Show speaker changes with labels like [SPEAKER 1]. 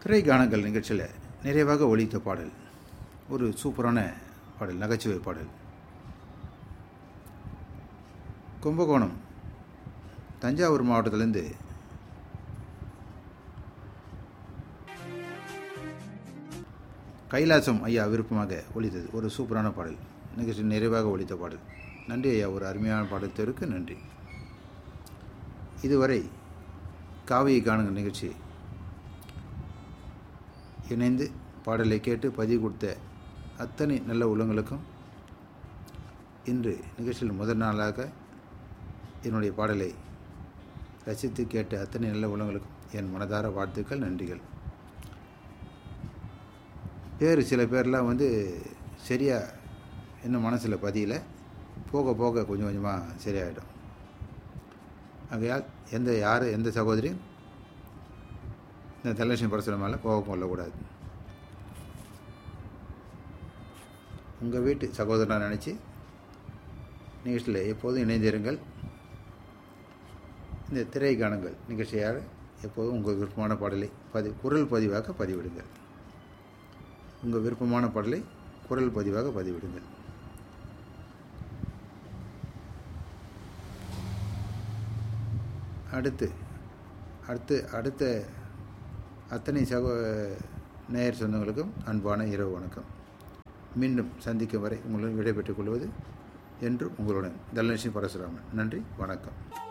[SPEAKER 1] திரை கானங்கள் நிகழ்ச்சியில் நிறைவாக ஒலித்த பாடல் ஒரு சூப்பரான பாடல் நகைச்சுவை பாடல் கும்பகோணம் தஞ்சாவூர் மாவட்டத்திலேருந்து கைலாசம் ஐயா விருப்பமாக ஒலித்தது ஒரு சூப்பரான பாடல் நிகழ்ச்சி நிறைவாக ஒலித்த பாடல் நன்றி ஐயா ஒரு அருமையான பாடத்திற்கு நன்றி இதுவரை காவியை காணுங்க நிகழ்ச்சி இணைந்து பாடலை கேட்டு பதிவு கொடுத்த அத்தனை நல்ல உள்ளங்களுக்கும் இன்று நிகழ்ச்சியில் முதல் நாளாக என்னுடைய பாடலை ரசித்து கேட்ட அத்தனை நல்ல உள்ளங்களுக்கும் என் மனதார வாழ்த்துக்கள் நன்றிகள் பேர் சில பேர்லாம் வந்து சரியாக இன்னும் மனசில் பதியல போக போக கொஞ்சம் கொஞ்சமாக சரியாயிடும் ஆகையால் எந்த யார் எந்த சகோதரியும் இந்த தனலட்சுமி பரசுரம் மேலே கோபம் கொள்ளக்கூடாது உங்கள் வீட்டு சகோதரனாக நினச்சி நிகழ்ச்சியில் எப்போதும் இணைந்திருங்கள் இந்த திரை காணுங்கள் நிகழ்ச்சியாக எப்போதும் உங்கள் விருப்பமான பாடலை பதி குரல் பதிவாக பதிவிடுங்கள் உங்கள் விருப்பமான பாடலை குரல் பதிவாக பதிவிடுங்கள் அடுத்து அடுத்து அடுத்த அத்தனை சகோ நேயர் சொந்தங்களுக்கும் அன்பான இரவு வணக்கம் மீண்டும் சந்திக்கும் வரை உங்களுடன் விடைபெற்றுக் கொள்வது என்றும் உங்களுடன் தனலட்சுமி பரசுராமன் நன்றி வணக்கம்